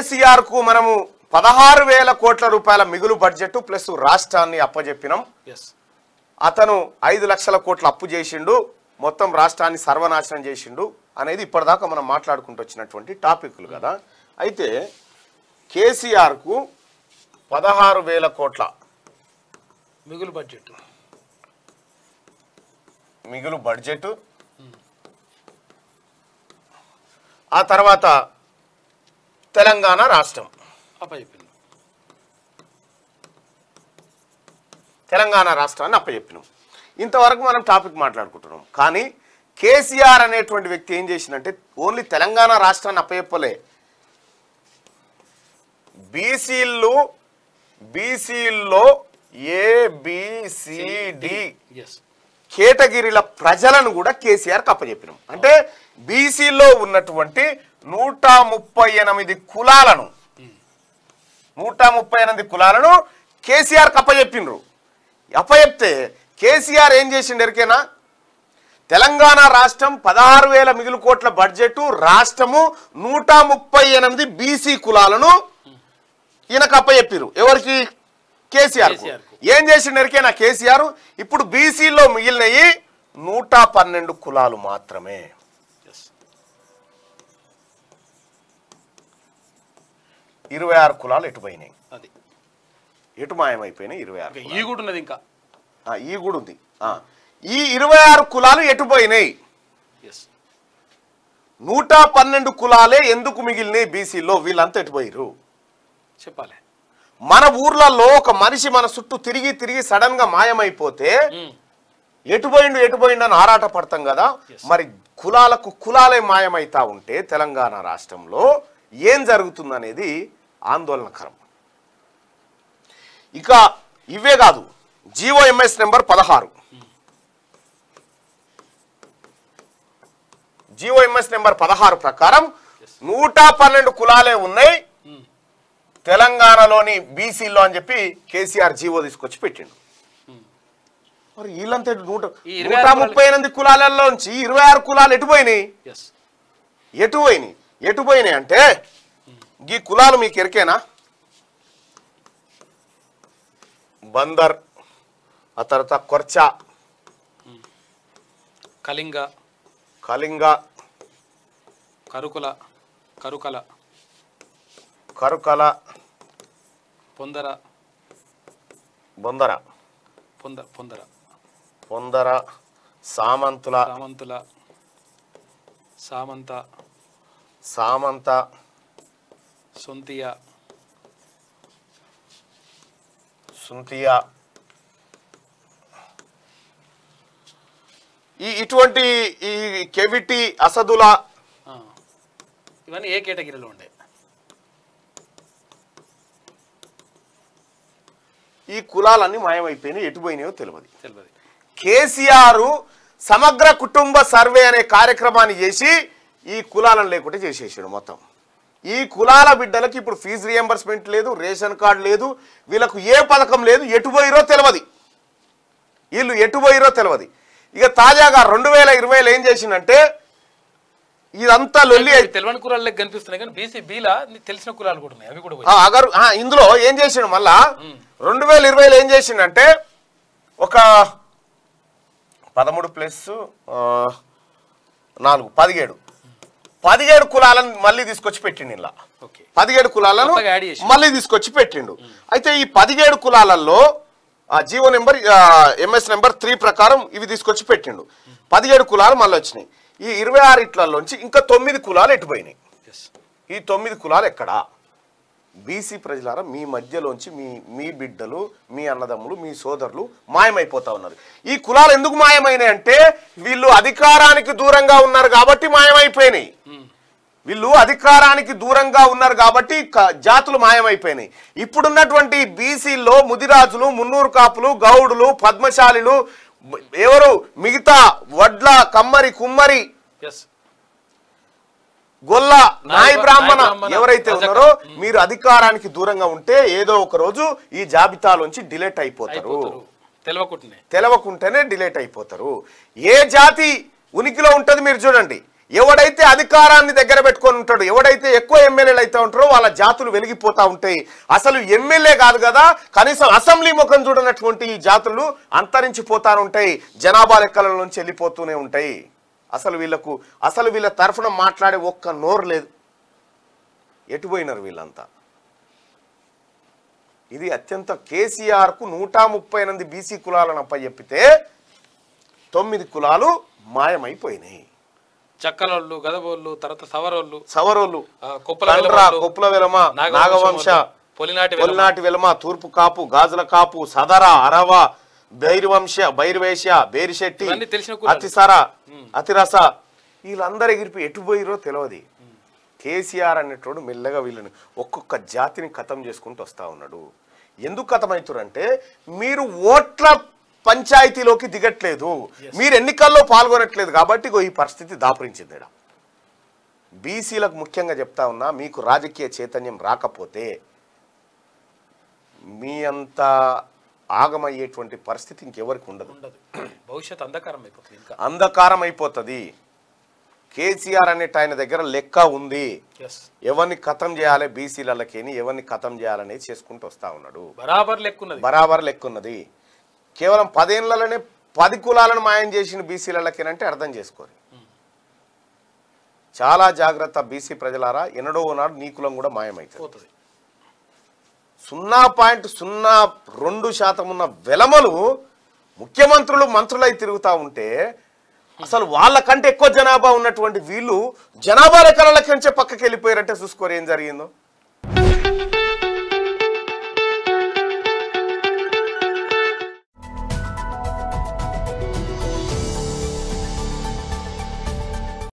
కేసీఆర్ కు మనము పదహారు వేల కోట్ల రూపాయల మిగులు బడ్జెట్ ప్లస్ రాష్ట్రాన్ని అప్పజెప్పినాం ఎస్ అతను ఐదు లక్షల కోట్ల అప్పు చేసిండు మొత్తం రాష్ట్రాన్ని సర్వనాశనం చేసిండు అనేది ఇప్పటిదాకా మనం మాట్లాడుకుంటూ వచ్చినటువంటి టాపిక్లు కదా అయితే కేసీఆర్కు పదహారు వేల కోట్ల మిగులు బడ్జెట్ మిగులు బడ్జెట్ ఆ తర్వాత తెలంగాణ రాష్ట్రం అప్పచెప్పింది తెలంగాణ రాష్ట్రాన్ని అప్పచెప్పినాం ఇంతవరకు మనం టాపిక్ మాట్లాడుకుంటున్నాం కానీ కేసీఆర్ అనేటువంటి వ్యక్తి ఏం చేసిందంటే ఓన్లీ తెలంగాణ రాష్ట్రాన్ని అప్పచెప్పలే బీసీలు బీసీల్లో ఏబిసిడి ఎస్ కేటగిరీల ప్రజలను కూడా కేసీఆర్కి అప్పచెప్పినాం అంటే బీసీలో ఉన్నటువంటి నూట ముప్పై ఎనిమిది కులాలను నూట ముప్పై ఎనిమిది కులాలను కేసీఆర్కి అప్పచెప్పిండ్రు అప్పచెప్తే కేసీఆర్ ఏం చేసిండు ఎరికేనా తెలంగాణ రాష్ట్రం పదహారు వేల మిగులు కోట్ల బడ్జెట్ రాష్ట్రము నూట ముప్పై ఎనిమిది బీసీ కులాలను ఈయనకు అప్పచెప్పిరు ఎవరికి కేసీఆర్ కేసీఆర్ కు. ఏం చేసిండు ఎరికేనా కేసీఆర్ ఇప్పుడు బీసీలో మిగిలినవి నూట పన్నెండు కులాలు మాత్రమే ఎస్ ఇరవై ఆరు కులాలు ఎటుపోయినాయి అది ఎటు మాయమైపోయినాయి ఇరవై ఆరు ఇంకా ఈ కూడా ఉన్నది ఇంకా ఆ, ఈ కూడా ఉంది ఆ. ఈ ఇరవై ఆరు కులాలు ఎటుపోయినాయి ఎస్ నూట పన్నెండు కులాలే ఎందుకు మిగిలినాయి బీసీలో వీళ్ళంతా ఎటుపోయిరు చెప్పాలి మన ఊర్లలో ఒక మనిషి మన చుట్టూ తిరిగి తిరిగి సడన్ గా మాయమైపోతే ఉమ్. ఎటుపోయిండు ఎటుపోయిండు అని ఆరాట పడతాం కదా Yes. మరి కులాలకు కులాలే మాయమైతా ఉంటే తెలంగాణ రాష్ట్రంలో ఏం జరుగుతుందనేది ఆందోళనకరం ఇక ఇవే కాదు జీఓఎంఎస్ నెంబర్ పదహారు జీఓఎంఎస్ నెంబర్ పదహారు ప్రకారం నూట పన్నెండు కులాలే ఉన్నాయి ఉమ్. తెలంగాణలోని బీసీలో అని చెప్పి కేసీఆర్ జీవో తీసుకొచ్చి పెట్టిండు మరి వీళ్ళంతా ఎటు నూట ఈ ఇరవై నూట ఎస్ ఎటుపోయినాయి ఎటుపోయినాయి అంటే ఈ కులాలు మీకు ఎరికేనా బందర్ ఆ తర్వాత కొర్చా కళింగ కళింగ కరుకుల కరుకల కరుకల పొందర బొందర పొంద పొందర పొందర సామంతుల సామంతుల సామంత సామంత సొంతియ సుంతియా ఈ ఇటువంటి ఈ కెవిటి అసదుల ఆ. ఇవన్నీ ఏ కేటగిరీలో ఉండే ఈ కులాలన్నీ మాయమైపోయినాయి ఎటుపోయినాయో తెలియదు తెలియదు కేసీఆర్ సమగ్ర కుటుంబ సర్వే అనే కార్యక్రమాన్ని చేసి ఈ కులాలను లేకుండా చేసేసాడు మొత్తం ఈ కులాల బిడ్డలకు ఇప్పుడు ఫీజు రియంబర్స్మెంట్ లేదు రేషన్ కార్డు లేదు వీళ్ళకు ఏ పథకం లేదు ఎటు పోయిరో తెలియదు వీళ్ళు ఎటు పోయిరో తెలియదు ఇక తాజాగా రెండు వేల ఇరవైలో ఏం చేసిందంటే ఇదంతా లొల్లి అయి- తెలియని కులాలు కనిపిస్తున్నాయి కానీ బీసీ బీలా తెలిసిన కులాలు కూడా ఉన్నాయి అవి కూడా పోయి ఆ, అగరు ఆ, ఇందులో ఏం చేసిండు మళ్ళా రెండు వేల ఇరవైలో ఏం చేసిండంటే ఒక పదమూడు ప్లస్ ఆ, నాలుగు పదిహేడు పదిహేడు కులాలను మళ్ళీ తీసుకొచ్చి పెట్టిండు ఇలా ఓకే పదిహేడు కులాలను కొత్తగా యాడ్ చేసి. మళ్ళీ తీసుకొచ్చి పెట్టిండు అయితే ఈ పదిహేడు కులాలలో ఆ GO number MS number three ప్రకారం ఇవి తీసుకొచ్చి పెట్టిండు పదిహేడు కులాలు మళ్ళీ వచ్చినాయి ఈ ఇరవై ఆరు ఇట్లలోంచి ఇంకా తొమ్మిది కులాలు ఎటుపోయినాయి ఎస్ ఈ తొమ్మిది కులాలు ఎక్కడా బీసీ ప్రజలారా మీ మధ్యలోంచి మీ మీ బిడ్డలు మీ అన్నదమ్ములు మీ సోదరులు మాయమైపోతా ఉన్నారు ఈ కులాలు ఎందుకు మాయమైనాయి అంటే వీళ్ళు అధికారానికి దూరంగా ఉన్నారు కాబట్టి మాయమైపోయినాయి వీళ్ళు అధికారానికి దూరంగా ఉన్నారు కాబట్టి క- జాతులు మాయమైపోయినాయి ఇప్పుడున్నటువంటి బీసీల్లో ముదిరాజులు మున్నూరు కాపులు గౌడులు పద్మశాలిలు ఎవరు మిగతా వడ్ల కమ్మరి కుమ్మరి ఎస్ గొల్ల నాయ బ్రాహ్మణ నాయ బ్రాహ్మణ, ఎవరైతే రజక. ఉన్నారో మీరు అధికారానికి దూరంగా ఉంటే ఏదో ఒక రోజు ఈ జాబితాలోంచి డిలేట్ అయిపోతారు అయిపోతారు తెలియకుండానే తెలవకుంటేనే డిలేట్ అయిపోతారు ఏ జాతి ఉనికిలో ఉంటుంది మీరు చూడండి ఎవడైతే అధికారాన్ని దగ్గర పెట్టుకొని ఉంటాడు ఎవడైతే ఎక్కువ ఎమ్మెల్యేలు అయితే ఉంటారో వాళ్ళ జాతులు వెలిగిపోతా ఉంటాయి అసలు ఎమ్మెల్యే కాదు కదా కనీసం అసెంబ్లీ ముఖం చూడనటువంటి ఈ జాతులు అంతరించిపోతా ఉంటాయి జనాభా లెక్కల నుంచి వెళ్ళిపోతూనే ఉంటాయి అసలు వీళ్ళకు అసలు వీళ్ళ తరఫున మాట్లాడే ఒక్క నోరు లేదు ఎటు పోయినారు వీళ్ళంతా ఇది అత్యంత కేసీఆర్కు నూట ముప్పై ఎనిమిది బీసీ కులాలను అప్పచెప్పితే తొమ్మిది కులాలు మాయమైపోయినాయి చక్కలోళ్ళు గదబోళ్ళు తర్వాత సవరోళ్ళు సవరోళ్ళు ఆ, కొప్పుల తండ్ర వెలమలు, కొప్పుల వెలమ నాగవంశం నాగవంశ వాళ్ళు, పొలినాటి వెలమ. పొలినాటి వెలమ తూర్పు కాపు గాజుల కాపు సదర అరవ బైరవంశ బైరవేశ బేరిశెట్టి ఇవన్నీ తెలిసిన కులాలు. అతిసర అతిరస వీళ్ళందరూ ఎగిరిపి ఎటు పోయిరో తెలియదు కేసీఆర్ అనేటోడు మెల్లగా వీళ్ళని ఒక్కొక్క జాతిని ఖతం చేసుకుంటూ వస్తా ఉన్నాడు ఎందుకు ఖతమవుతారంటే మీరు ఓట్ల పంచాయతీలోకి దిగట్లేదు మీరు ఎన్నికల్లో పాల్గొనట్లేదు కాబట్టి ఇగో ఈ పరిస్థితి దాపురించింది ఈడ. బీసీలకు ముఖ్యంగా చెప్తా ఉన్నా మీకు రాజకీయ చైతన్యం రాకపోతే మీ అంత ఆగమయ్యేటువంటి పరిస్థితి ఇంకెవరికి ఉండదు ఉండదు భవిష్యత్ అంధకారం అయిపోతుంది ఇంకా అంధకారం అయిపోతుంది కేసీఆర్ అనేట ఆయన దగ్గర లెక్క ఉంది ఎస్ ఎవరిని ఖతం చేయాలి బీసీలకేని ఎవరిని ఖతం చేయాలనేది చేసుకుంటూ వస్తా ఉన్నాడు బరాబర్ లెక్కున్నది బరాబర్ లెక్క ఉన్నది కేవలం పదేళ్లలోనే పది కులాలను మాయం చేసిన బీసీలకేనంటే అర్థం చేసుకోరు చాలా జాగ్రత్త బీసీ ప్రజలారా ఎన్నడో నాడు నీ కులం కూడా మాయమవుతుంది పోతుంది సున్నా పాయింట్ సున్నా రెండు శాతం ఉన్న వెలమలు ముఖ్యమంత్రులు మంత్రులై తిరుగుతూ ఉంటే అసలు వాళ్ళకంటే ఎక్కువ జనాభా ఉన్నటువంటి వీళ్ళు జనాభా లెక్కల లెక్కించే పక్కకి వెళ్ళిపోయారంటే చూసుకోరు ఏం జరిగిందో